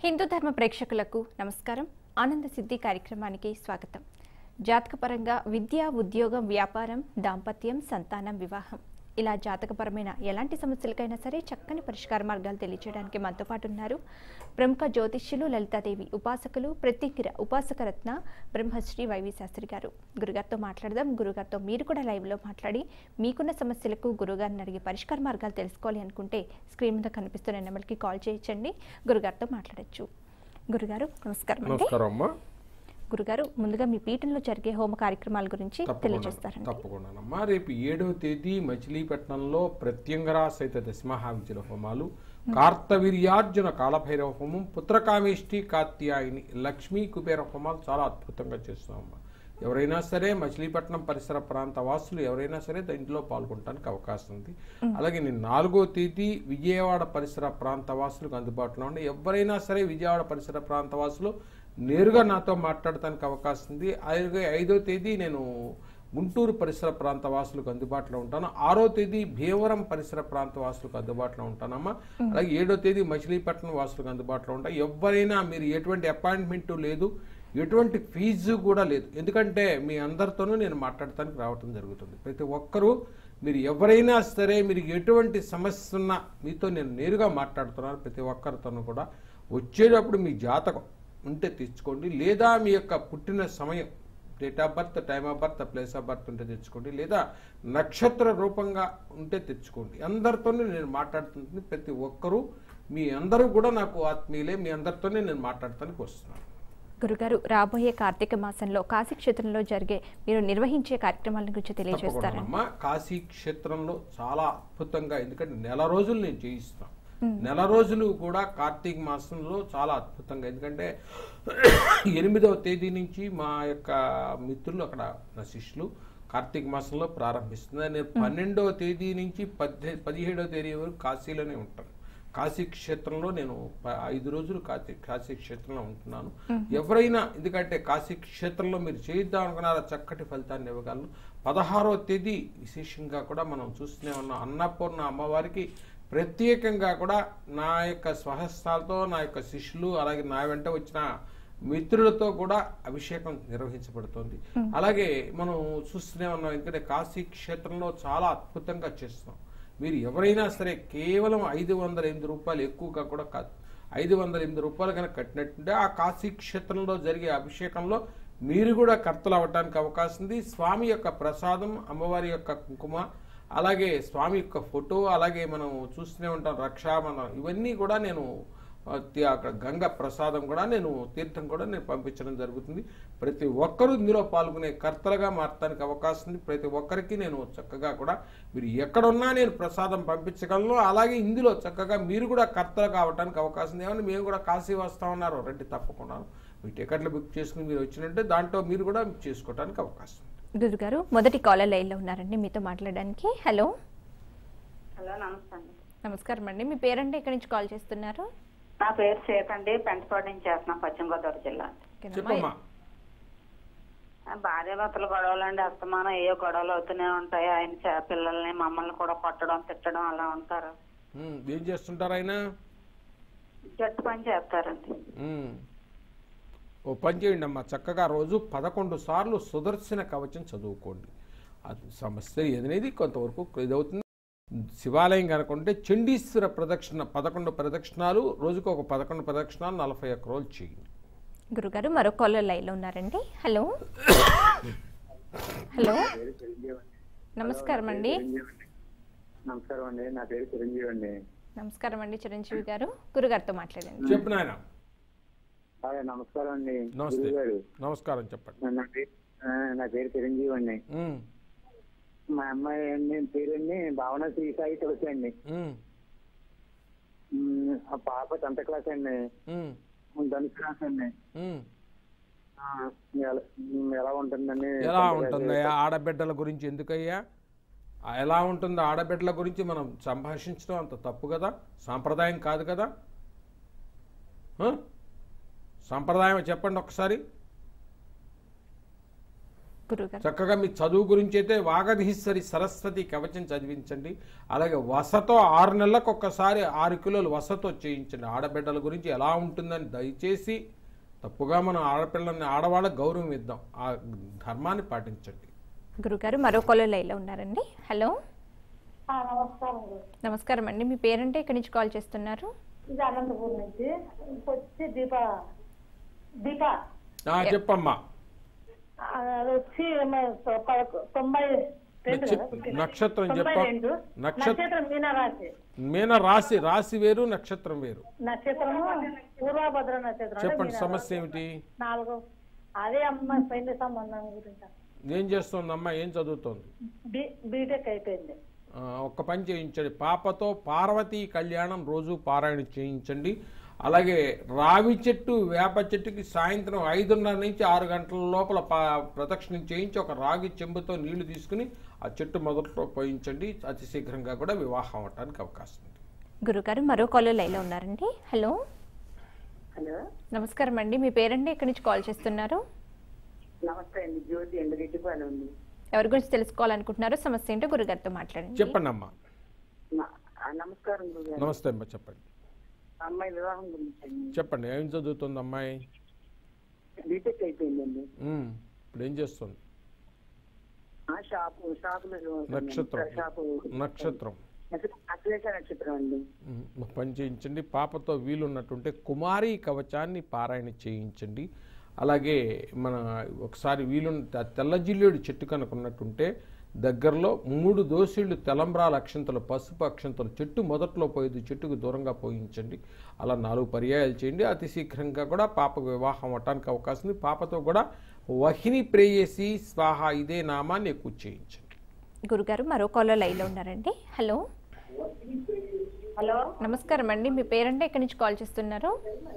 హిందూ ధర్మ ప్రేక్షకులకు నమస్కారం ఆనంద సిద్ధి కార్యక్రమానికి స్వాగతం జాతకపరంగా విద్య ఉద్యోగం వ్యాపారం దాంపత్యం సంతానం వివాహం ఇలా జాతకపరమైన ఎలాంటి సమస్యలకైనా సరే చక్కని పరిష్కార మార్గాలు తెలియజేయడానికి మనతో పాటు ఉన్నారు ప్రముఖ జ్యోతిష్యులు లలితాదేవి ఉపాసకులు ప్రతికిర ఉపాసకరత్న బ్రహ్మశ్రీ వైవి శాస్త్రి గారు గురుగారితో మాట్లాడదాం గురుగారితో మీరు కూడా లైవ్లో మాట్లాడి మీకున్న సమస్యలకు గురుగారిని అడిగే పరిష్కార మార్గాలు తెలుసుకోవాలి అనుకుంటే స్క్రీన్ మీద కనిపిస్తున్న నెంబర్కి కాల్ చేయొచ్చండి గురుగారితో మాట్లాడొచ్చు గురుగారు నమస్కారం అండి నమస్కారం అమ్మా గురుగారు ముందుగా మీ పీఠంలో జరిగే హోమ కార్యక్రమాల గురించి తప్పకుండా తెలియజేస్తారండి తప్పకుండానమ్మా రేపు ఏడవ తేదీ మచిలీపట్నంలో ప్రత్యంగరా సహిత దశమహావిద్యుల హోమాలు కార్తవీర్యార్జున కాలభైరవ హోమం పుత్రకామేష్టి కాత్యాయిని లక్ష్మీ కుబేర హోమాలు చాలా అద్భుతంగా చేస్తున్నామమ్మా ఎవరైనా సరే మచిలీపట్నం పరిసర ప్రాంత వాసులు ఎవరైనా సరే దీంట్లో పాల్గొనడానికి అవకాశం ఉంది అలాగే నేను నాలుగో తేదీ విజయవాడ పరిసర ప్రాంత వాసులకు అందుబాటులో ఉండి ఎవరైనా సరే విజయవాడ పరిసర ప్రాంత వాసులు నేరుగా నాతో మాట్లాడటానికి అవకాశం ఉంది అలాగే ఐదో తేదీ నేను గుంటూరు పరిసర ప్రాంత వాసులకు అందుబాటులో ఉంటాను ఆరో తేదీ భీమవరం పరిసర ప్రాంత వాసులకు అందుబాటులో ఉంటానమ్మా అలాగే ఏడో తేదీ మచిలీపట్నం వాసులకు అందుబాటులో ఉంటాయి ఎవరైనా మీరు ఎటువంటి అపాయింట్మెంట్ లేదు ఎటువంటి ఫీజు కూడా లేదు ఎందుకంటే మీ అందరితోనూ నేను మాట్లాడటానికి రావటం జరుగుతుంది ప్రతి ఒక్కరూ మీరు ఎవరైనా సరే మీరు ఎటువంటి సమస్య ఉన్నా మీతో నేను నేరుగా మాట్లాడుతున్నాను ప్రతి ఒక్కరితోనూ కూడా వచ్చేటప్పుడు మీ జాతకం ఉంటే తెచ్చుకోండి లేదా మీ యొక్క పుట్టిన సమయం date of birth time of birth place of birth ఉంటే తెచ్చుకోండి లేదా నక్షత్ర రూపంగా ఉంటే తెచ్చుకోండి అందరితోనే నేను మాట్లాడుతుంది ప్రతి ఒక్కరూ మీ అందరూ కూడా నాకు ఆత్మీయులే మీ అందరితోనే నేను మాట్లాడటానికి వస్తున్నాను గురుగారు రాబోయే కార్తీక మాసంలో కాశీ క్షేత్రంలో జరిగే మీరు నిర్వహించే కార్యక్రమాల గురించి తెలియజేస్తారండి తప్పకుండానమ్మా కాశీ క్షేత్రంలో చాలా అద్భుతంగా ఎందుకంటే నెల రోజులు నేను చేయిస్తాను నెల రోజులు కూడా కార్తీక మాసంలో చాలా అద్భుతంగా ఎందుకంటే ఎనిమిదవ తేదీ నుంచి మా యొక్క మిత్రులు అక్కడ నా శిష్యులు కార్తీక మాసంలో ప్రారంభిస్తున్నారు నేను పన్నెండవ తేదీ నుంచి పద్దె పదిహేడవ తేదీ వరకు కాశీలోనే ఉంటాను కాశీ క్షేత్రంలో నేను ప- ఐదు రోజులు కాశీ కాశీ క్షేత్రంలో ఉంటున్నాను ఎవరైనా ఎందుకంటే కాశీ క్షేత్రంలో మీరు చేయిద్దాం అనుకున్నారా చక్కటి ఫలితాన్ని ఇవ్వగలను పదహారవ తేదీ విశేషంగా కూడా మనం చూస్తూనే ఉన్నాం అన్నపూర్ణ అమ్మవారికి ప్రత్యేకంగా కూడా నా యొక్క స్వహస్తాలతో నా యొక్క శిష్యులు అలాగే నా వెంట వచ్చిన మిత్రులతో కూడా అభిషేకం నిర్వహించబడుతుంది అలాగే మనం చూస్తూనే ఉన్నాం ఎందుకంటే కాశీ క్షేత్రంలో చాలా అద్భుతంగా చేస్తున్నాం మీరు ఎవరైనా సరే కేవలం ఐదు వందల ఎనిమిది రూపాయలు ఎక్కువగా కూడా కాదు ఐదు వందల ఎనిమిది రూపాయలు కనుక కట్టినట్టుంటే ఆ కాశీ క్షేత్రంలో జరిగే అభిషేకంలో మీరు కూడా కర్తలు అవ్వడానికి అవకాశం ఉంది స్వామి యొక్క ప్రసాదం అమ్మవారి యొక్క కుంకుమ అలాగే స్వామి యొక్క ఫోటో అలాగే మనం చూస్తూనే ఉంటాం రక్షాబంధం ఇవన్నీ కూడా నేను ఆ, తి- అక్కడ గంగ ప్రసాదం కూడా నేను తీర్థం కూడా నేను పంపించడం జరుగుతుంది ప్రతి ఒక్కరూ ఇందులో పాల్గొనే కర్తలుగా మారటానికి అవకాశం ఉంది ప్రతి ఒక్కరికి నేను చక్కగా కూడా మీరు ఎక్కడున్నా నేను ప్రసాదం పంపించగలను అలాగే ఇందులో చక్కగా మీరు కూడా కర్తలు కావడానికి అవకాశం ఉంది ఏమన్నా మేము కూడా కాశీ వస్తామన్నారు రండి తప్పకుండా మీ టికెట్లు బుక్ చేసుకుని మీరు వచ్చినట్టే దాంట్లో మీరు కూడా చేసుకోవడానికి అవకాశం ఉంది గురుగారు మొదటి కాలర్ లైన్లో ఉన్నారండి మీతో మాట్లాడడానికి హలో హలో నమస్తే అండి నమస్కారం అండి మీ పేరంటే ఎక్కడి నుంచి కాల్ చేస్తున్నారు నా పేరు సీత అండి పెంటపాడు నుంచి చేస్తున్నాం పశ్చిమ గోదావరి జిల్లా ఓకేనమ్మా. చెప్పమ్మా ఆ, భార్యాభర్తల గొడవలు అండి అస్తమానం ఏయో గొడవలు అవుతూనే ఉంటాయి ఆయన చే- పిల్లల్ని మమ్మల్ని కూడా కొట్టడం తిట్టడం అలా ఉంటారు ఉమ్, ఏం చేస్తుంటారు ఆయన జట్టు పని చేస్తారండి ఉమ్. ఓ పని చేయండి అమ్మా చక్కగా రోజు పదకొండు సార్లు సుదర్శన కవచం చదువుకోండి అది సమస్య ఏదనేది కొంతవరకు ఇదవుతుంది శివాలయం కనుకుంటే చండీశ్వర ప్రదక్షిణ పదకొండు ప్రదక్షిణాలు రోజుకు ఒక పదకొండు ప్రదక్షిణాలు నలభై ఒక్క రోజులు చేయండి గురుగారు మరో కాలర్ లైన్లో ఉన్నారండి హలో హలో నమస్కారం అండి నమస్కారం అండి నా పేరు చిరంజీవి అండి నమస్కారం అండి చిరంజీవి గారు గురుగారితో మాట్లాడండి చెప్పు నాయన హాయ్, నమస్కారం అండి నమస్తే గురువు గారు నమస్కారం చెప్పండి నా పేరు ఆ, నా పేరు చిరంజీవి అండి ఉమ్, మా అమ్మాయి అండి పేరండి భావన శ్రీ సాయి తులసి అండి ఉమ్, ఉమ్, ఆ పాప టెన్త్ క్లాస్ అండి ఉమ్, ధనుసు క్లాస్ అండి ఉమ్. ఆ, ఎలా ఉమ్, ఎలా ఉంటుందండి ఎలా ఉంటుందయ్యా ఆడబిడ్డల గురించి ఎందుకయ్యా ఆ, ఎలా ఉంటుందో ఆడబిడ్డల గురించి మనం సంభాషించడం అంత తప్పు కదా సాంప్రదాయం కాదు కదా ఆ? సాంప్రదాయం చెప్పండి ఒకసారి గురుగారు చక్కగా మీ చదువు గురించి అయితే వాగధీశ్వరి సరస్వతి కవచం చదివించండి అలాగే వసతో ఆరు నెలలకు ఒక్కసారి ఆరు కిలోలు వసతో చేయించండి ఆడబిడ్డల గురించి ఎలా ఉంటుందని దయచేసి తప్పుగా మనం ఆడపిల్లల్ని ఆడవాళ్ళకి గౌరవం ఇద్దాం ఆ ధర్మాన్ని పాటించండి గురుగారు మరో కాలర్ లైన్లో ఉన్నారండి హలో నమస్కారం గురు. నమస్కారం అండి మీ పేరంటే ఇక్కడి నుంచి కాల్ చేస్తున్నారు ఇది అనంతపూర్ నుంచి వచ్చి దీప దీప ఆ, చెప్పమ్మా ఆ, అది వచ్చి మ- తొ- పదకొ- తొంభై రెండు చెప్పు. కదా పుట్టింది. నక్షత్రం తొంభై చెప్ప. రెండు. నక్షత్ర- నక్షత్రం మీనరాశి మీన రాశి రాశి వేరు నక్షత్రం వేరు నక్షత్రము పూర్వభద్ర నక్షత్రం అంటే చెప్పండి మీనరాశి. సమస్య ఏమిటి నాలుగో అదే అమ్మ సైన్య సంబంధం గురించి ఏం చేస్తోందమ్మా ఏం చదువుతోంది బి బీటెక్ అయిపోయింది ఆ, ఒక్క పని చేయించండి పాపతో పార్వతీ కళ్యాణం రోజు పారాయణ చేయించండి అలాగే రావి చెట్టు వేప చెట్టుకి సాయంత్రం ఐదున్నర నుంచి ఆరు గంటల లోపల పా ప్రదక్షిణం చేయించి ఒక రాగి చెంబుతో నీళ్లు తీసుకుని ఆ చెట్టు మొదట్లో పోయించండి అతి శీఘ్రంగా కూడా వివాహం అవటానికి అవకాశం ఉంది గురుగారు మరో కాలర్ లైన్లో ఉన్నారండి హలో హలో నమస్కారం అండి మీ పేరంటే ఇక్కడి నుంచి కాల్ చేస్తున్నారు నమస్తే అండి జ్యోతి అండి రెడ్డిపాలెం ఉంది ఎవరి గురించి తెలుసుకోవాలనుకుంటున్నారో సమస్య ఏంటో గురుగారితో మాట్లాడండి చెప్పండి అమ్మా నా- ఆ, నమస్కారం గురుగారు నమస్తే అమ్మా చెప్పండి అమ్మాయి వివాహం గురించి అండి చెప్పండి ఏం చదువుతుంది అమ్మాయి బీటెక్ అయిపోయిందండి ఉమ్, ఇప్పుడు ఏం చేస్తుంది ఆ షాపు షాపులో నక్షత్రం షాపు నక్షత్రం అశ్లేష నక్షత్రం అండి ఉమ్, ఒక పని చేయించండి పాపతో వీలున్నట్టుంటే కుమారి కవచాన్ని పారాయణ చేయించండి అలాగే మన ఒకసారి వీలు తెల్ల జిల్లేడు చెట్టు కనుక ఉన్నట్టుంటే దగ్గరలో మూడు దోసిళ్ళు తెలంబ్రాల అక్షంతలు పసుపు అక్షంతలు చెట్టు మొదట్లో పోయేది చెట్టుకు దూరంగా పోయించండి అలా నాలుగు పర్యాయాలు చేయండి అతి శీఘ్రంగా కూడా పాపకు వివాహం అవటానికి అవకాశం ఉంది పాపతో కూడా వహిని ప్రేయసి స్వాహ ఇదే నామాన్ని ఎక్కువ చేయించండి గురుగారు మరో కాలర్ లైన్లో ఉన్నారండి హలో హలో నమస్కారం అండి మీ పేరంటే ఇక్కడి నుంచి కాల్ చేస్తున్నారు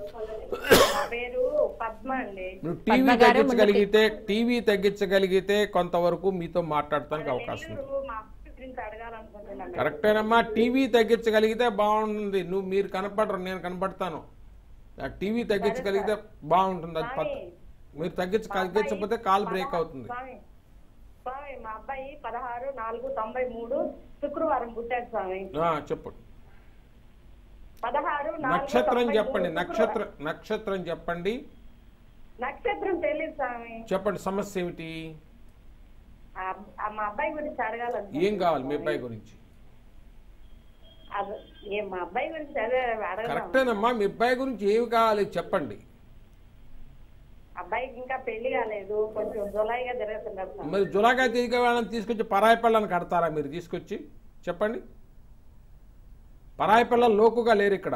నా పేరు పద్మ అండి నువ్వు టీవీ పద్మ గారు తగ్గించగలిగితే టీవీ తగ్గించగలిగితే కొంతవరకు మీతో మాట్లాడటానికి అవకాశం ఉంది నెల్లూరు మా అక్క గురించి అడగాలనుకుంటున్నాను కరెక్టేనమ్మా టీవీ తగ్గించగలిగితే బాగుంటుంది నువ్వు మీరు కనపడరు నేను కనపడతాను ఆ టీవీ తగ్గించగలిగితే బాగుంటుంది అది పద్ధ మీరు తగ్గించ తగ్గించకపోతే కాల్ బ్రేక్ అవుతుంది స్వామి స్వామి మా అబ్బాయి పదహారు నాలుగు తొంభై మూడు శుక్రవారం పుట్టాడు స్వామి ఆ, చెప్పు పదహారు నాలుగు నక్షత్రం తొంభై చెప్పండి మూడు నక్షత్రం నక్షత్రం చెప్పండి నక్షత్రం తెలియదు స్వామి చెప్పండి సమస్య ఏమిటి ఆ- ఆ మా అబ్బాయి గురించి అడగాలనుకుంటున్నాను ఏం కావాలి మీ అబ్బాయి గురించి అది ఏ మా అబ్బాయి గురించి అదే అడగదాం కరెక్టేనమ్మా మీ అబ్బాయి గురించి ఏమి కావాలి చెప్పండి అబ్బాయికి ఇంకా పెళ్లి కాలేదు కొంచెం జులైగా తిరుగుతున్నారు స్వామి. మరి జులాగా తిరిగే వాళ్ళని తీసుకొచ్చి పరాయి పిల్లల్ని కడతారా మీరు తీసుకొచ్చి చెప్పండి పరాయి పిల్లలు లోకుగా లేరు ఇక్కడ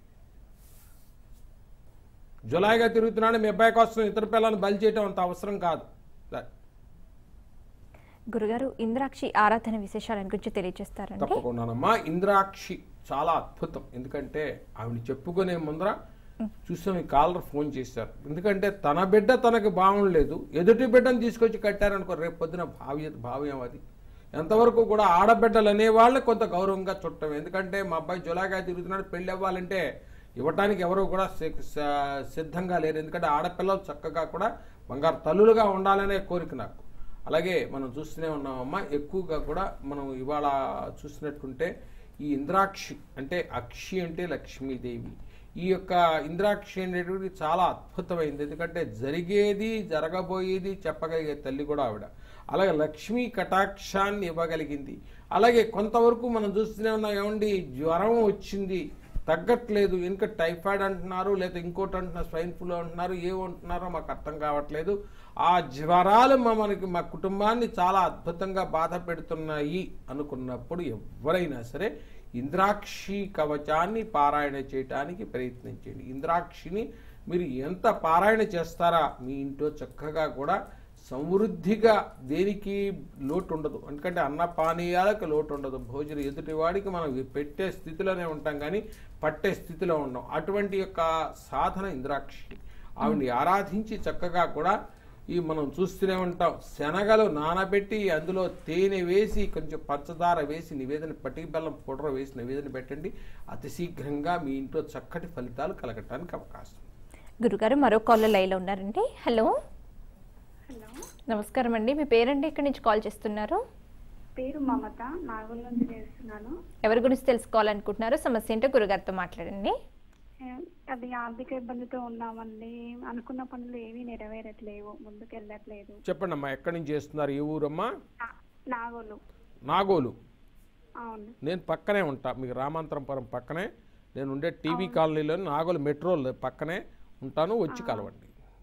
జులాయిగా తిరుగుతున్నాడు మీ అబ్బాయి కోసం ఇతర పిల్లల్ని బలి చేయటం అంత అవసరం కాదు దా- గురుగారు ఇంద్రాక్షి ఆరాధన విశేషాల గురించి తెలియజేస్తారండి తప్పకుండానమ్మా ఇంద్రాక్షి చాలా అద్భుతం ఎందుకంటే ఆవిడ చెప్పుకునే ముందర చూసాం ఈ కాలర్ ఫోన్ చేశారు ఎందుకంటే తన బిడ్డ తనకు బాగుండలేదు ఎదుటి బిడ్డను తీసుకొచ్చి కట్టారనుకో రేపు పొద్దున భావ్య భావ్యం అది ఎంతవరకు కూడా ఆడబిడ్డలు అనేవాళ్ళు కొంత గౌరవంగా చుట్టం ఎందుకంటే మా అబ్బాయి జులాగా తిరుగుతున్నాడు పెళ్ళి అవ్వాలంటే ఇవ్వటానికి ఎవరు కూడా సి- స- సిద్ధంగా లేరు ఎందుకంటే ఆడపిల్లలు చక్కగా కూడా బంగారు తల్లులుగా ఉండాలనే కోరిక నాకు అలాగే మనం చూస్తూనే ఉన్నామమ్మా ఎక్కువగా కూడా మనం ఇవాళ చూసినట్టుంటే ఈ ఇంద్రాక్షి అంటే అక్షి అంటే లక్ష్మీదేవి ఈ యొక్క ఇంద్రాక్షి అనేటువంటిది చాలా అద్భుతమైంది ఎందుకంటే జరిగేది జరగబోయేది చెప్పగలిగే తల్లి కూడా ఆవిడ అలాగే లక్ష్మీ కటాక్షాన్ని ఇవ్వగలిగింది అలాగే కొంతవరకు మనం చూస్తూనే ఉన్నాం ఏమండి జ్వరం వచ్చింది తగ్గట్లేదు ఇంకా టైఫాయిడ్ అంటున్నారు లేదా ఇంకోటి అంటున్నారు స్వైన్ ఫ్లూ అంటున్నారు ఏమంటున్నారో మాకు అర్థం కావట్లేదు ఆ జ్వరాలు మా మనకి మా కుటుంబాన్ని చాలా అద్భుతంగా బాధ పెడుతున్నాయి అనుకున్నప్పుడు ఎవరైనా సరే ఇంద్రాక్షి కవచాన్ని పారాయణ చేయటానికి ప్రయత్నించండి ఇంద్రాక్షిని మీరు ఎంత పారాయణ చేస్తారా మీ ఇంట్లో చక్కగా కూడా సమృద్ధిగా దేనికి లోటు ఉండదు ఎందుకంటే అన్న పానీయాలకు లోటు ఉండదు భోజనం ఎదుటివాడికి మనం పెట్టే స్థితిలోనే ఉంటాం కానీ పట్టే స్థితిలో ఉండం అటువంటి యొక్క సాధన ఇంద్రాక్షి ఆవిడ్ని ఆరాధించి చక్కగా కూడా ఈ మనం చూస్తూనే ఉంటాం శనగలు నానబెట్టి అందులో తేనె వేసి కొంచెం పంచదార వేసి నివేదన పటికి బెల్లం పౌడర్ వేసి నివేదన పెట్టండి అతి శీఘ్రంగా మీ ఇంట్లో చక్కటి ఫలితాలు కలగటానికి అవకాశం గురుగారు మరో కాలర్ లైన్లో ఉన్నారండి హలో హలో నమస్కారం అండి మీ పేరండి ఎక్కడి నుంచి కాల్ చేస్తున్నారు పేరు మమత నాగోల్ నుంచి చేస్తున్నాను ఎవరి గురించి తెలుసుకోవాలనుకుంటున్నారో సమస్య ఏంటో గురుగారితో మాట్లాడండి ఏ, అది ఆర్థిక ఇబ్బందితో ఉన్నామండి అనుకున్న పనులు ఏమీ నెరవేరట్లేవు ముందుకు వెళ్ళట్లేదు చెప్పండి అమ్మా ఎక్కడి నుంచి చేస్తున్నారు ఏ ఊరమ్మా నా- నాగోలు నాగోలు అవును నేను పక్కనే ఉంటా మీకు రామాంతరంపురం పక్కనే నేను ఉండే టీవీ కాలనీలో నాగోలు మెట్రో పక్కనే ఉంటాను వచ్చి కలవండి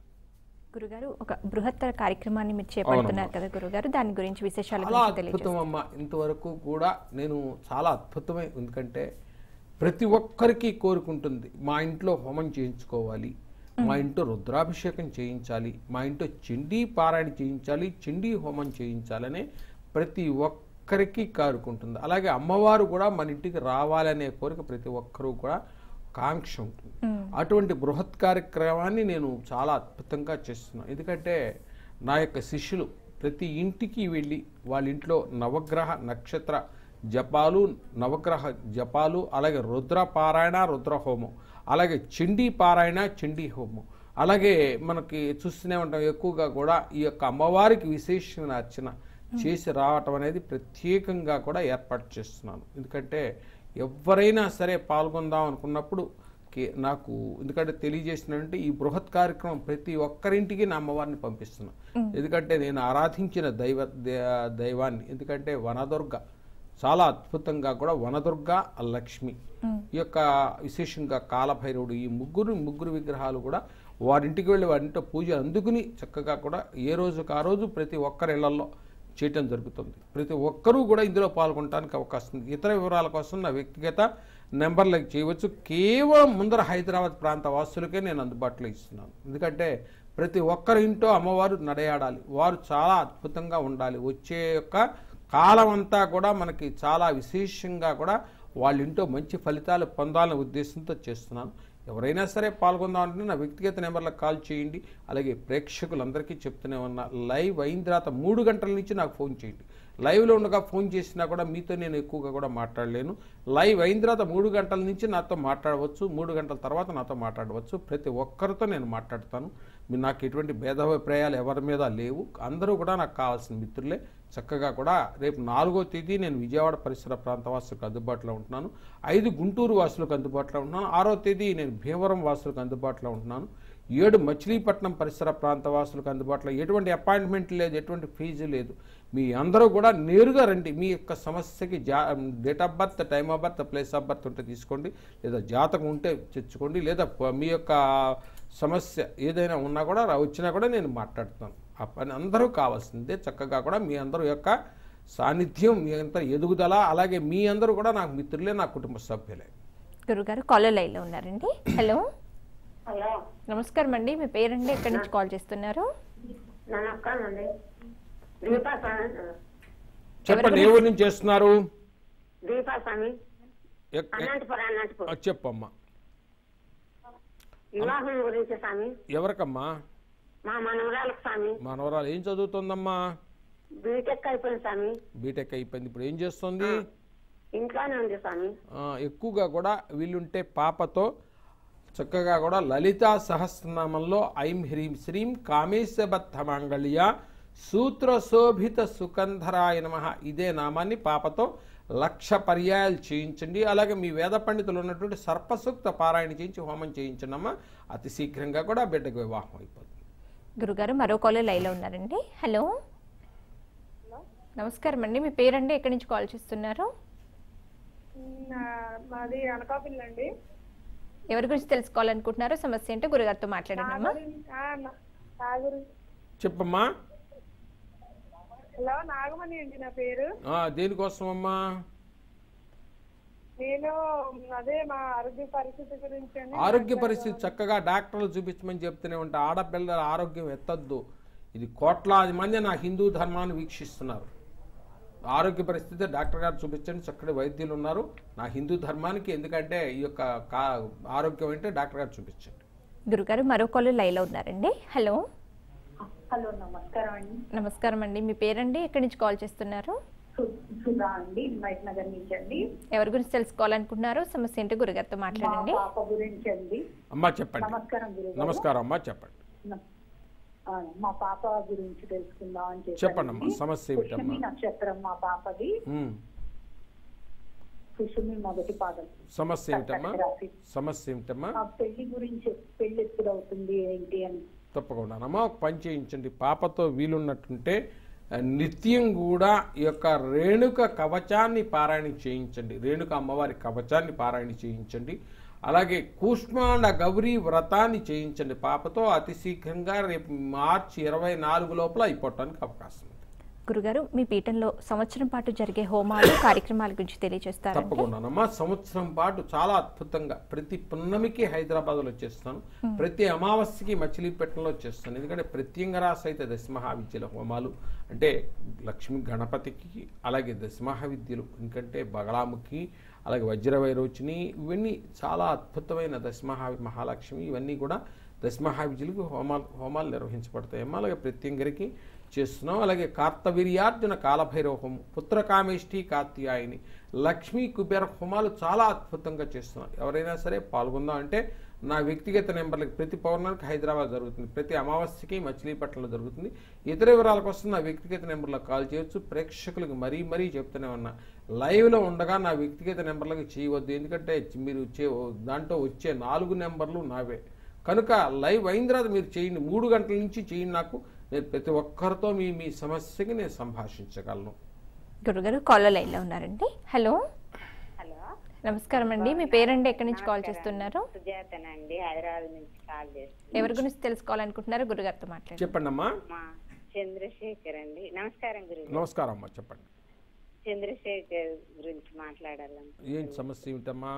గురుగారు ఒక బృహత్తర కార్యక్రమాన్ని మీరు చేపడుతున్నారు కదా గురుగారు దాని గురించి విశేషాల చాలా గురించి తెలియజేస్తారు అద్భుతం అమ్మ ఇంతవరకు కూడా నేను చాలా అద్భుతమే ఎందుకంటే ప్రతి ఒక్కరికి కోరుకుంటుంది మా ఇంట్లో హోమం చేయించుకోవాలి మా ఇంట్లో రుద్రాభిషేకం చేయించాలి మా ఇంట్లో చండీ పారాయణ చేయించాలి చండీ హోమం చేయించాలనే ప్రతి ఒక్కరికి కోరుకుంటుంది అలాగే అమ్మవారు కూడా మన ఇంటికి రావాలనే కోరిక ప్రతి ఒక్కరూ కూడా కాంక్ష ఉంటుంది అటువంటి బృహత్ కార్యక్రమాన్ని నేను చాలా అద్భుతంగా చేస్తున్నాను ఎందుకంటే నా యొక్క శిష్యులు ప్రతి ఇంటికి వెళ్ళి వాళ్ళ ఇంట్లో నవగ్రహ నక్షత్ర జపాలు నవగ్రహ జపాలు అలాగే రుద్ర పారాయణ రుద్ర హోమం అలాగే చండీ పారాయణ చండీ హోమం అలాగే మనకి చూస్తూనే ఉంటాం ఎక్కువగా కూడా ఈ యొక్క అమ్మవారికి విశేషమైన అర్చన చేసి రావటం అనేది ప్రత్యేకంగా కూడా ఏర్పాటు చేస్తున్నాను ఎందుకంటే ఎవరైనా సరే పాల్గొందాం అనుకున్నప్పుడు కే- నాకు ఎందుకంటే తెలియజేసినంటే ఈ బృహత్ కార్యక్రమం ప్రతి ఒక్కరింటికి నా అమ్మవారిని పంపిస్తున్నాను ఎందుకంటే నేను ఆరాధించిన దైవ దే- దైవాన్ని ఎందుకంటే వనదుర్గ చాలా అద్భుతంగా కూడా వనదుర్గ లక్ష్మి ఈ యొక్క విశేషంగా కాలభైరవుడు ఈ ముగ్గురు ముగ్గురు విగ్రహాలు కూడా వారింటికి వెళ్ళి వారింట్లో పూజ అందుకుని చక్కగా కూడా ఏ రోజుకు ఆ రోజు ప్రతి ఒక్కరి ఇళ్లలో చేయటం జరుగుతుంది ప్రతి ఒక్కరూ కూడా ఇందులో పాల్గొనడానికి అవకాశం ఉంది ఇతర వివరాల కోసం నా వ్యక్తిగత నెంబర్లకు చేయవచ్చు కేవలం ముందర హైదరాబాద్ ప్రాంత వాసులకే నేను అందుబాటులో ఇస్తున్నాను ఎందుకంటే ప్రతి ఒక్కరి ఇంట్లో అమ్మవారు నడయాడాలి వారు చాలా అద్భుతంగా ఉండాలి వచ్చే యొక్క కాలం అంతా కూడా మనకి చాలా విశేషంగా కూడా వాళ్ళ ఇంట్లో మంచి ఫలితాలు పొందాలనే ఉద్దేశంతో చేస్తున్నాను ఎవరైనా సరే పాల్గొందామంటే నా వ్యక్తిగత నెంబర్లకు కాల్ చేయండి అలాగే ప్రేక్షకులందరికీ చెప్తూనే ఉన్నా లైవ్ అయిన తర్వాత మూడు గంటల నుంచి నాకు ఫోన్ చేయండి లైవ్లో ఉండగా ఫోన్ చేసినా కూడా మీతో నేను ఎక్కువగా కూడా మాట్లాడలేను లైవ్ అయిన తర్వాత మూడు గంటల నుంచి నాతో మాట్లాడవచ్చు మూడు గంటల తర్వాత నాతో మాట్లాడవచ్చు ప్రతి ఒక్కరితో నేను మాట్లాడతాను మీరు నాకు ఎటువంటి భేదాభిప్రాయాలు ఎవరి మీద లేవు అందరూ కూడా నాకు కావాల్సిన మిత్రులే చక్కగా కూడా రేపు నాలుగో తేదీ నేను విజయవాడ పరిసర ప్రాంత వాసులకు అందుబాటులో ఉంటున్నాను ఐదు గుంటూరు వాసులకు అందుబాటులో ఉంటున్నాను ఆరో తేదీ నేను భీమవరం వాసులకు అందుబాటులో ఉంటున్నాను ఏడు మచిలీపట్నం పరిసర ప్రాంత వాసులకు అందుబాటులో ఎటువంటి అపాయింట్మెంట్ లేదు ఎటువంటి ఫీజు లేదు మీ అందరూ కూడా నేరుగా రండి మీ యొక్క సమస్యకి జా date of birth time of birth place of birth ఉంటే తీసుకోండి లేదా జాతకం ఉంటే తెచ్చుకోండి లేదా ప- మీ యొక్క సమస్య ఏదైనా ఉన్నా కూడా రా- వచ్చినా కూడా నేను మాట్లాడుతాను ఆ పని అందరూ కావాల్సిందే చక్కగా కూడా మీ అందరూ యొక్క సాన్నిధ్యం మీ అంత ఎదుగుదల అలాగే మీ అందరూ కూడా నాకు మిత్రులే నా కుటుంబ సభ్యులే గురుగారు కాలర్ లైన్లో ఉన్నారండి హలో హలో నమస్కారం అండి మీ పేరండి ఎక్కడి నుంచి కాల్ చేస్తున్నారు నమస్కారం అండి దీపా స్వామి చెప్పండి ఏ ఊరు నుంచి చేస్తున్నారు దీపా స్వామి ఎక్- ఎక్- అనంతపురం అనంతపురం ఆ, చెప్పమ్మా వివాహం గురించి స్వామి ఎవరికమ్మా మా మనవరాలకు స్వామి మనవరాలు ఏం చదువుతుందమ్మా బీటెక్ అయిపోయింది స్వామి బీటెక్ అయిపోయింది ఇప్పుడు ఏం చేస్తుంది ఇంట్లోనే ఉంది స్వామి ఆ, ఎక్కువగా కూడా వీళ్ళుంటే పాపతో చక్కగా కూడా లలితా సహస్రనామంలో ఐం హ్రీం శ్రీం కామేశబద్ధ మాంగళ్య సూత్ర శోభిత సుకంధరాయ నమ ఇదే నామాన్ని పాపతో లక్ష పర్యాయాలు చేయించండి అలాగే మీ వేద పండితులు ఉన్నటువంటి సర్పసూక్త పారాయణ చేయించి హోమం చేయించండి అమ్మా అతి శీఘ్రంగా కూడా బిడ్డకు వివాహం అయిపోతుంది గురుగారు మరో కాలర్ లైన్లో ఉన్నారండి హలో నమస్కారం అండి మీ పేరండి ఎక్కడి నుంచి కాల్ చేస్తున్నారు మాది అనకాపల్లి అండి ఎవరి గురించి తెలుసుకోవాలనుకుంటున్నారో సమస్య ఏంటో గురుగారితో మాట్లాడండి అమ్మా నా గురించి చెప్పమ్మా హలో నాగమణి అండి నా పేరు ఆ, దేనికోసమమ్మా నేను అదే మా ఆరోగ్య పరిస్థితి గురించి అని ఆరోగ్య పరిస్థితి చక్కగా డాక్టర్లు చూపించమని చెప్తూనే ఉంటా ఆడపిల్లల ఆరోగ్యం ఎత్తద్దు ఇది కోట్లాది మంది నా హిందూ ధర్మాన్ని వీక్షిస్తున్నారు ఆరోగ్య పరిస్థితి డాక్టర్ గారు చూపించండి చక్కటి వైద్యులు ఉన్నారు నా హిందూ ధర్మానికి ఎందుకంటే ఈ యొక్క కా- ఆరోగ్యం అంటే డాక్టర్ గారు చూపించండి గురుగారు మరో కాలర్ లైన్లో ఉన్నారండి హలో హలో నమస్కారం అండి నమస్కారం అండి మీ పేరండి ఎక్కడి నుంచి కాల్ చేస్తున్నారు సు- సుధా అండి హిమాయత్ నగర్ నుంచి అండి ఎవరి గురించి తెలుసుకోవాలనుకుంటున్నారో సమస్య ఏంటో గురుగారితో మా మాట్లాడండి పాప గురించి అండి అమ్మా చెప్పండి నమస్కారం గురుగారు నమస్కారం అమ్మా చెప్పండి న- ఆ, మా పాప గురించి తెలుసుకుందాం అని చెప్పానండి. చెప్పండమ్మా, సమస్య ఏమిటమ్మా? పుష్యమి నక్షత్రం మా పాపది ఉమ్. పుష్యమి మొదటి పాదం సమస్య ఏమిటమ్మా కర్కాటక రాశి. సమస్య ఏమిటమ్మా ఆ పెళ్లి గురించి పెళ్లి ఎప్పుడు అవుతుంది ఏంటి అని తప్పకుండానమ్మా ఒక పని చేయించండి పాపతో వీలున్నట్టుంటే ఆ, నిత్యం కూడా ఈ యొక్క రేణుక కవచాన్ని పారాయణ చేయించండి రేణుక అమ్మవారి కవచాన్ని పారాయణ చేయించండి అలాగే కూష్మాండ గౌరీ వ్రతాన్ని చేయించండి పాపతో అతి శీఘ్రంగా రేపు మార్చి ఇరవై నాలుగు లోపల అయిపోవటానికి అవకాశం ఉంది గురుగారు మీ పీఠంలో సంవత్సరం పాటు జరిగే హోమాలు కార్యక్రమాల గురించి తెలియజేస్తారండి తప్పకుండానమ్మా సంవత్సరం పాటు చాలా అద్భుతంగా ప్రతి పున్నమికి హైదరాబాద్లో చేస్తాను ప్రతి అమావాస్యకి మచిలీపట్నంలో చేస్తాను ఎందుకంటే ప్రత్యంగరా సహిత దశమహావిద్యల హోమాలు అంటే లక్ష్మి గణపతికి అలాగే దశమహావిద్యలు ఎందుకంటే బగళాముఖి అలాగే వజ్రవైరోచిని ఇవన్నీ చాలా అద్భుతమైన దశమహా మహాలక్ష్మి ఇవన్నీ కూడా దశమహావిద్యలకు హోమాలు హోమాలు నిర్వహించబడతాయమ్మా అలాగే ప్రత్యంగరికి చేస్తున్నాం అలాగే కార్తవీర్యార్జున కాలభైరవ హోమం పుత్రకామేష్టి కార్తియాయిని లక్ష్మీ కుబేర హోమాలు చాలా అద్భుతంగా చేస్తున్నాం ఎవరైనా సరే పాల్గొందాం అంటే నా వ్యక్తిగత నెంబర్లకి ప్రతి పౌర్ణమికి హైదరాబాద్ జరుగుతుంది ప్రతి అమావాస్యకి మచిలీపట్నంలో జరుగుతుంది ఇతర వివరాల కోసం నా వ్యక్తిగత నెంబర్లకు కాల్ చేయొచ్చు ప్రేక్షకులకు మరీ మరీ చెప్తూనే ఉన్నా లైవ్లో ఉండగా నా వ్యక్తిగత నెంబర్లకు చేయవద్దు ఎందుకంటే మీరు చే దాంట్లో వచ్చే నాలుగు నెంబర్లు నావే కనుక లైవ్ అయిన తర్వాత మీరు చేయండి మూడు గంటల నుంచి చేయండి నాకు నేను ప్రతి ఒక్కరితో మీ మీ సమస్యకి నేను సంభాషించగలను గురుగారు కాల్ లైన్లో ఉన్నారండి హలో హలో నమస్కారం అండి మీ పేరండి ఎక్కడి నుంచి కాల్ చేస్తున్నారు సుజాతనండి హైదరాబాద్ నుంచి కాల్ చేస్తున్నాను ఎవరి గురించి తెలుసుకోవాలనుకుంటున్నారో గురుగారితో మాట్లాడండి చెప్పండి అమ్మా మా చంద్రశేఖర్ అండి నమస్కారం గురు నమస్కారం అమ్మా చెప్పండి చంద్రశేఖర్ గురించి మాట్లాడాలను ఏంటి సమస్య ఏమిటమ్మా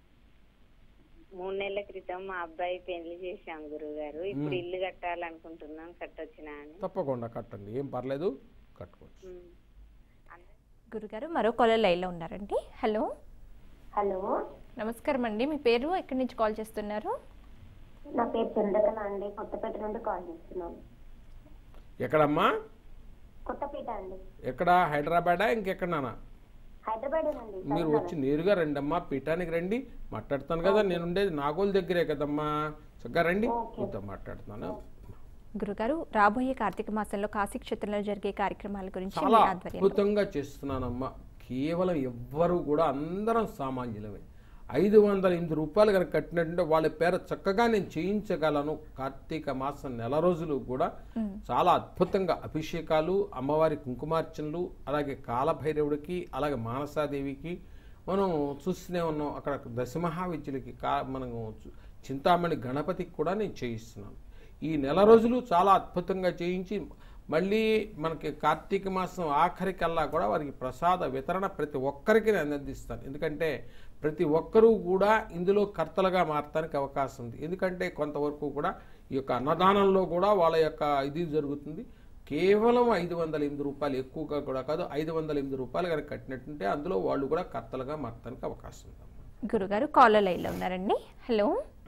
మూడు నెలల క్రితం మా అబ్బాయి పెళ్లి చేశాం గురువు గారు ఇప్పుడు ఇల్లు కట్టాలనుకుంటున్నాం కట్టొచ్చినా అని తప్పకుండా కట్టండి ఏం పర్లేదు కట్టుకోవచ్చు ఉమ్. అంద- గురుగారు మరో కాల్ లైన్లో ఉన్నారండి హలో హలో నమస్కారం అండి మీ పేరు ఎక్కడి నుంచి కాల్ చేస్తున్నారు నా పేరు చంద్రకళ అండి కొత్తపేట నుండి కాల్ చేస్తున్నాను ఎక్కడమ్మా కొత్తపేట అండి ఎక్కడ హైదరాబాదా ఇంకెక్కడనా హైదరాబాద్ అండి మీరు వచ్చి నేరుగా రండమ్మా పీఠానికి రండి మాట్లాడతాను కదా నేను ఉండేది నాగోల్ దగ్గరే కదమ్మా చక్కగా రండి మీతో మాట్లాడుతున్నాను గురుగారు రాబోయే కార్తీక మాసంలో కాశీ క్షేత్రంలో జరిగే కార్యక్రమాల గురించి మీ చాలా ఆధ్వర్యంలో అద్భుతంగా చేస్తున్నానమ్మా కేవలం ఎవ్వరు కూడా అందరం సామాన్యులమే ఐదు వందల ఎనిమిది రూపాయలు కనుక కట్టినట్టుంటే వాళ్ళ పేర చక్కగా నేను చేయించగలను కార్తీక మాసం నెల రోజులు కూడా చాలా అద్భుతంగా అభిషేకాలు అమ్మవారి కుంకుమార్చనలు అలాగే కాలభైరవుడికి అలాగే మానసాదేవికి మనం చూస్తూనే ఉన్నాం అక్కడ దశమహావిద్యులకి కా మనము చు- చింతామణి గణపతికి కూడా నేను చేయిస్తున్నాను ఈ నెల రోజులు చాలా అద్భుతంగా చేయించి మళ్ళీ మనకి కార్తీక మాసం ఆఖరికల్లా కూడా వారికి ప్రసాద వితరణ ప్రతి ఒక్కరికి నేను అందిస్తాను ఎందుకంటే ప్రతి ఒక్కరూ కూడా ఇందులో కర్తలుగా మారటానికి అవకాశం ఉంది ఎందుకంటే కొంతవరకు కూడా ఈ యొక్క అన్నదానంలో కూడా వాళ్ళ యొక్క ఇది జరుగుతుంది కేవలం ఐదు వందల ఎనిమిది రూపాయలు ఎక్కువగా కూడా కాదు ఐదు వందల ఎనిమిది రూపాయలు కనుక కట్టినట్టుంటే అందులో వాళ్ళు కూడా కర్తలుగా మారటానికి అవకాశం ఉంది గురుగారు కాల్ లైన్లో ఉన్నారండి హలో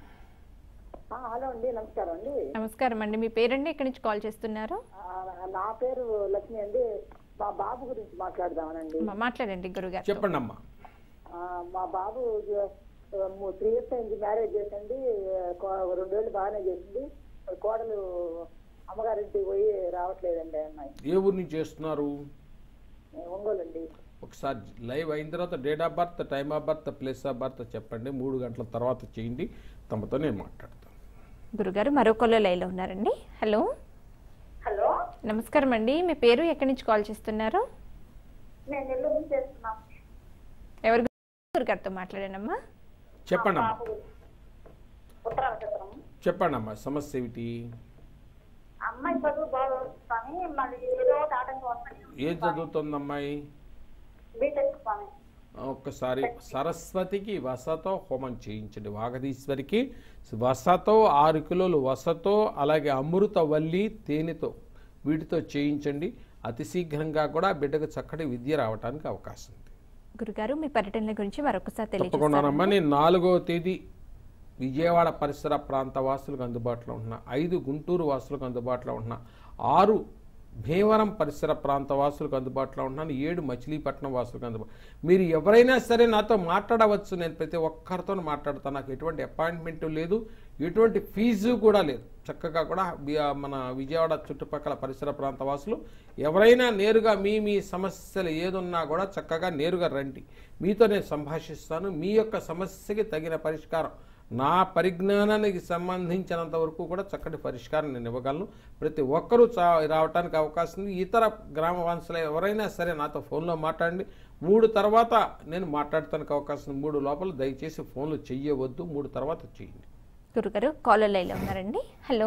ఆ, హలో అండి నమస్కారం అండి నమస్కారం అండి మీ పేరండి ఎక్కడి నుంచి కాల్ చేస్తున్నారు ఆ, నా పేరు లక్ష్మి అండి మా బాబు గురించి మాట్లాడదామనండి మా- మాట్లాడండి గురుగారు చెప్పండి అమ్మా ఆ, మా బాబు త్రీ ఇయర్స్ అయింది మ్యారేజ్ చేసింది కో- రెండు వేలు బాగానే చేసింది కోడలు అమ్మగారింటికి పోయి రావట్లేదండి ఆ అమ్మాయి ఏ ఊరి నుంచి చేస్తున్నారు ఒంగోలు అండి ఒకసారి లైవ్ అయిన తర్వాత date of birth time of birth place of birth చెప్పండి మూడు గంటల తర్వాత చేయండి తమతో నేను మాట్లాడతాను గురుగారు మరో కాల్ లైన్లో ఉన్నారండి హలో హలో నమస్కారం అండి మీ పేరు ఎక్కడి నుంచి కాల్ చేస్తున్నారు నేను నెల్లూరు చేస్తున్నాం ఎవరి గురుగారితో మాట్లాడానమ్మా చెప్పండి అమ్మా ఉత్తర నక్షత్రం చెప్పండి అమ్మా సమస్య ఏమిటి అమ్మాయి చదువు బాగా వస్తాను మళ్ళీ ఏదో ఒకటి ఆటంకం వస్తాయి ఏం చదువుతుంది అమ్మాయి బీటెక్ స్వామి ఒక్కసారి సరస్వతికి వసతో హోమం చేయించండి వాగదీశ్వరికి వసతో ఆరు కిలోలు వసతో అలాగే అమృత వల్లి తేనెతో వీటితో చేయించండి అతి శీఘ్రంగా కూడా బిడ్డకు చక్కటి విద్య రావడానికి అవకాశం ఉంది గురుగారు మీ పర్యటనల గురించి మరొకసారి తప్పకుండానమ్మా తెలియజేస్తారా నేను నాలుగో తేదీ విజయవాడ పరిసర ప్రాంత వాసులకు అందుబాటులో ఉంటున్నా ఐదు గుంటూరు వాసులకు అందుబాటులో ఉంటున్నా ఆరు భీమవరం పరిసర ప్రాంత వాసులకు అందుబాటులో ఉంటున్నాను ఏడు మచిలీపట్నం వాసులకు అందుబాటు మీరు ఎవరైనా సరే నాతో మాట్లాడవచ్చు నేను ప్రతి ఒక్కరితో మాట్లాడతాను నాకు ఎటువంటి అపాయింట్మెంట్ లేదు ఎటువంటి ఫీజు కూడా లేదు చక్కగా కూడా బి- మన విజయవాడ చుట్టుపక్కల పరిసర ప్రాంత వాసులు ఎవరైనా నేరుగా మీ మీ సమస్యలు ఏదున్నా కూడా చక్కగా నేరుగా రండి మీతో నేను సంభాషిస్తాను మీ యొక్క సమస్యకి తగిన పరిష్కారం నా పరిజ్ఞానానికి సంబంధించినంత వరకు కూడా చక్కటి పరిష్కారం నేను ఇవ్వగలను ప్రతి ఒక్కరూ చా రావడానికి అవకాశం ఉంది ఇతర గ్రామ వాసులు ఎవరైనా సరే నాతో ఫోన్లో మాట్లాడండి మూడు తర్వాత నేను మాట్లాడటానికి అవకాశం ఉంది మూడు లోపల దయచేసి ఫోన్లు చెయ్యవద్దు మూడు తర్వాత చేయండి గురుగారు కాలర్ లైన్లో ఉన్నారండి హలో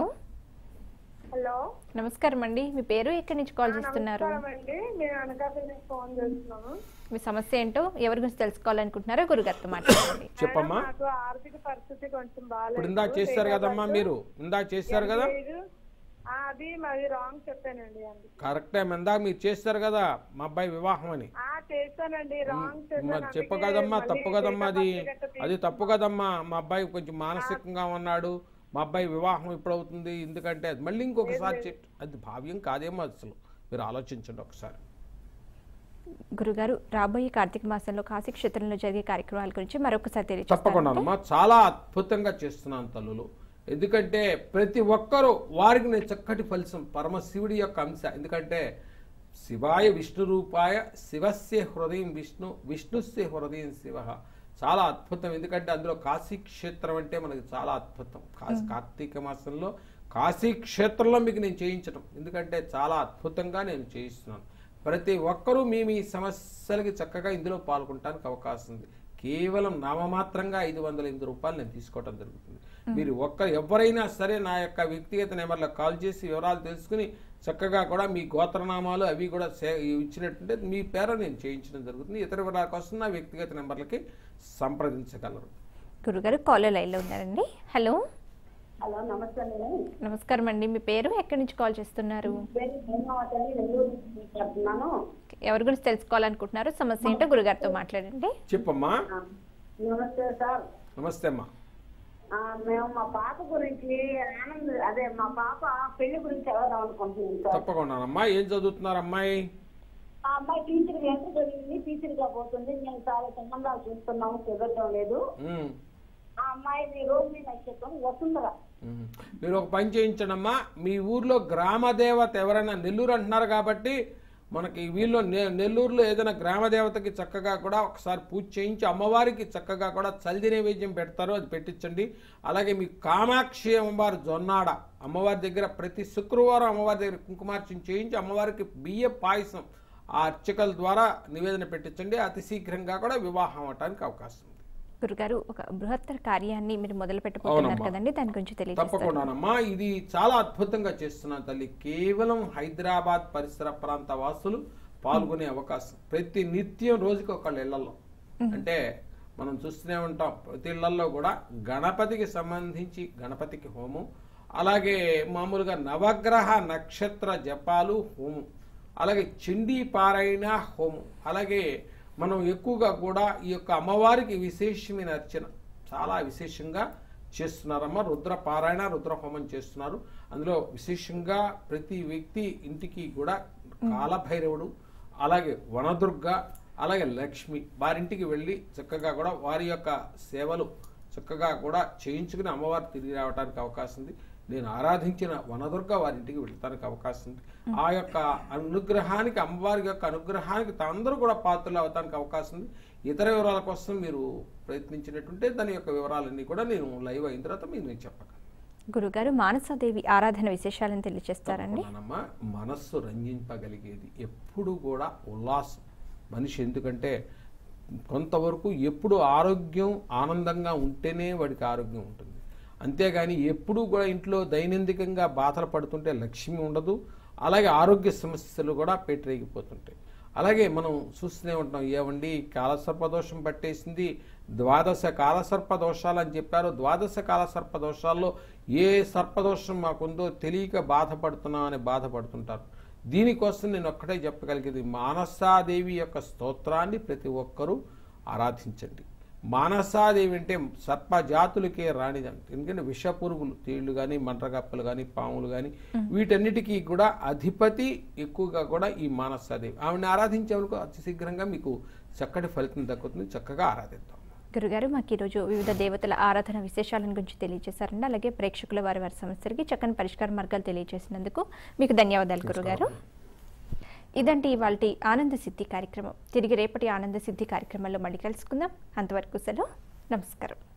హలో నమస్కారం అండి మీ పేరు ఎక్కడి నుంచి కాల్ చేస్తున్నారు నమస్కారం అండి మేము అనకాపల్లి నుంచి ఫోన్ చేస్తున్నాము మీ సమస్య ఏంటో ఎవరి గురించి తెలుసుకోవాలనుకుంటున్నారో గురుగారితో మాట్లాడండి చెప్పమ్మా నాకు ఆర్థిక పరిస్థితి కొంచెం బాగాలేదు ఇప్పుడు ఇందాక చేశారు కదమ్మా మీరు ఇందాక చేశారు కదా లేదు. ఆ, అది మరి రాంగ్ చెప్పానండి అందుకు కరెక్టే ఇందాక మీరు చేశారు కదా మా అబ్బాయి వివాహం అని ఆ చేశానండి రాంగ్ మరి చేశాను చెప్పు అందుకే కదమ్మా మళ్ళీ తప్పు కదమ్మా అది డేటా బర్త్ గట్ట అది తప్పు కదమ్మా మా అబ్బాయి కొంచెం మానసికంగా ఉన్నాడు మా అబ్బాయి వివాహం ఇప్పుడు అవుతుంది ఎందుకంటే అది మళ్ళీ ఇంకొకసారి చెట్ అది భావ్యం కాదేమో అసలు మీరు ఆలోచించండి ఒకసారి గురుగారు రాబోయే కార్తీక మాసంలో కాశీ క్షేత్రంలో జరిగే కార్యక్రమాల గురించి మరొకసారి తెలియజేస్తారా తప్పకుండానమ్మా చాలా అద్భుతంగా చేస్తున్నాను తల్లులు ఎందుకంటే ప్రతి ఒక్కరూ వారికి నేను చక్కటి ఫలితం పరమశివుడి యొక్క అంశ ఎందుకంటే శివాయ విష్ణు రూపాయ శివస్య హృదయం విష్ణు విష్ణుస్య హృదయం శివ చాలా అద్భుతం ఎందుకంటే అందులో కాశీ క్షేత్రం అంటే మనకి చాలా అద్భుతం కాశీ కార్తీక మాసంలో కాశీ క్షేత్రంలో మీకు నేను చేయించడం ఎందుకంటే చాలా అద్భుతంగా నేను చేయిస్తున్నాను ప్రతి ఒక్కరూ మీ మీ సమస్యలకి చక్కగా ఇందులో పాల్గొనడానికి అవకాశం ఉంది కేవలం నామమాత్రంగా ఐదు వందల ఎనిమిది రూపాయలు నేను తీసుకోవడం జరుగుతుంది మీరు ఒక్క ఎవరైనా సరే నా యొక్క వ్యక్తిగత నెంబర్లకు కాల్ చేసి వివరాలు తెలుసుకుని చక్కగా కూడా మీ గోత్రనామాలు అవి కూడా సే- ఇచ్చినట్టుంటే మీ పేర నేను చేయించడం జరుగుతుంది ఇతర వివరాల కోసం నా వ్యక్తిగత నెంబర్లకి సంప్రదించగలరు గురుగారు కాలర్ లైన్లో ఉన్నారండి హలో హలో నమస్తే అండి నమస్కారం అండి మీ పేరు ఎక్కడి నుంచి కాల్ చేస్తున్నారు పేరు హేమావతి అండి నెల్లూరు నుంచి మాట్లాడుతున్నాను ఎవరి గురించి తెలుసుకోవాలనుకుంటున్నారో సమస్య ఏంటో గురుగారితో మాట్లాడండి చెప్పమ్మా ఆ, నమస్తే సార్ నమస్తే అమ్మా ఆ, మేము మా పాప గురించి ఆనంద్ అదే మా పాప పెళ్లి గురించి చదవదాం అనుకుంటున్నాం సార్ తప్పకుండానమ్మా ఏం చదువుతున్నారు అమ్మాయి ఆ అమ్మాయి టీచర్ ఎంత జరిగింది టీచర్ గా పోతుంది మేము చాలా సంబంధాలు చూస్తున్నాము కుదరడం లేదు ఉమ్. ఆ అమ్మాయిది రోహిణి నక్షత్రం వసుంధర మ్మ్. మీరు ఒక పని చేయించండమ్మా మీ ఊర్లో గ్రామ దేవత ఎవరైనా నెల్లూరు అంటున్నారు కాబట్టి మనకి వీళ్ళు నె- నెల్లూరులో ఏదైనా గ్రామ దేవతకి చక్కగా కూడా ఒకసారి పూజ చేయించి అమ్మవారికి చక్కగా కూడా చల్ది నైవేద్యం పెడతారు అది పెట్టించండి అలాగే మీ కామాక్షి అమ్మవారి జొన్నాడ అమ్మవారి దగ్గర ప్రతి శుక్రవారం అమ్మవారి దగ్గర కుంకుమార్చన చేయించి అమ్మవారికి బియ్య పాయసం ఆ అర్చకల ద్వారా నివేదన పెట్టించండి అతి శీఘ్రంగా కూడా వివాహం అవటానికి అవకాశం ఉంది గురుగారు ఒక బృహత్తర కార్యాన్ని మీరు మొదలు పెట్టబోతున్నారు అవునమ్మా. కదండి దాని గురించి తెలియజేస్తారు తప్పకుండానమ్మా ఇది చాలా అద్భుతంగా చేస్తున్నాను తల్లి కేవలం హైదరాబాద్ పరిసర ప్రాంత వాసులు పాల్గొనే అవకాశం ప్రతి నిత్యం రోజుకి ఒకళ్ళ ఇళ్లలో అంటే మనం చూస్తూనే ఉంటాం ప్రతి ఇళ్లలో కూడా గణపతికి సంబంధించి గణపతికి హోమం అలాగే మామూలుగా నవగ్రహ నక్షత్ర జపాలు హోమం అలాగే చండీ పారాయణ హోమం అలాగే మనం ఎక్కువగా కూడా ఈ యొక్క అమ్మవారికి విశేషమైన అర్చన చాలా విశేషంగా చేస్తున్నారమ్మా రుద్ర పారాయణ రుద్ర హోమం చేస్తున్నారు అందులో విశేషంగా ప్రతి వ్యక్తి ఇంటికి కూడా కాలభైరవుడు అలాగే వనదుర్గ అలాగే లక్ష్మి వారింటికి వెళ్ళి చక్కగా కూడా వారి యొక్క సేవలు చక్కగా కూడా చేయించుకుని అమ్మవారు తిరిగి రావడానికి అవకాశం ఉంది నేను ఆరాధించిన వనదుర్గ వారింటికి వెళ్తానికి అవకాశం ఉంది ఆ యొక్క అనుగ్రహానికి అమ్మవారి యొక్క అనుగ్రహానికి అందరూ కూడా పాత్రలు అవటానికి అవకాశం ఉంది ఇతర వివరాల కోసం మీరు ప్రయత్నించినట్టుంటే దాని యొక్క వివరాలన్నీ కూడా నేను లైవ్ అయిన తర్వాత మీరు నేను చెప్పగలను గురుగారు మానసాదేవి ఆరాధన విశేషాలను తెలియజేస్తారండి తప్పకుండానమ్మా మనస్సు రంజింపగలిగేది ఎప్పుడు కూడా ఉల్లాసం మనిషి ఎందుకంటే కొంతవరకు ఎప్పుడు ఆరోగ్యం ఆనందంగా ఉంటేనే వాడికి ఆరోగ్యం ఉంటుంది అంతేగాని ఎప్పుడూ కూడా ఇంట్లో దైనందికంగా బాధలు పడుతుంటే లక్ష్మి ఉండదు అలాగే ఆరోగ్య సమస్యలు కూడా పెట్టరేగిపోతుంటాయి అలాగే మనం చూస్తూనే ఉంటాం ఏమండి కాలసర్పదోషం పట్టేసింది ద్వాదశ కాలసర్ప దోషాలు అని చెప్పారు ద్వాదశ కాలసర్ప దోషాల్లో ఏ సర్పదోషం మాకుందో తెలియక బాధపడుతున్నాం అని బాధపడుతుంటారు దీనికోసం నేను ఒక్కటే చెప్పగలిగేది మానసాదేవి యొక్క స్తోత్రాన్ని ప్రతి ఒక్కరూ ఆరాధించండి మానసాదేవి అంటే సర్ప జాతులకే రాణిదంట ఎందుకంటే విష పురుగులు తేళ్లు కానీ మంటగప్పలు కానీ పాములు కానీ వీటన్నిటికీ కూడా అధిపతి ఎక్కువగా కూడా ఈ మానసాదేవి ఆవిడని ఆరాధించేందుకు అతి శీఘ్రంగా మీకు చక్కటి ఫలితం దక్కుతుంది చక్కగా ఆరాధిద్దాం గురుగారు మాకు ఈరోజు వివిధ దేవతల ఆరాధన విశేషాలను గురించి తెలియజేశారండి అలాగే ప్రేక్షకుల వారి వారి సమస్యలకి చక్కని పరిష్కార మార్గాలు తెలియజేసినందుకు మీకు ధన్యవాదాలు గురుగారు ఇదంటే ఇవాళ ఆనంద సిద్ధి కార్యక్రమం తిరిగి రేపటి ఆనంద సిద్ధి కార్యక్రమంలో మళ్ళీ కలుసుకుందాం అంతవరకు సెలవు నమస్కారం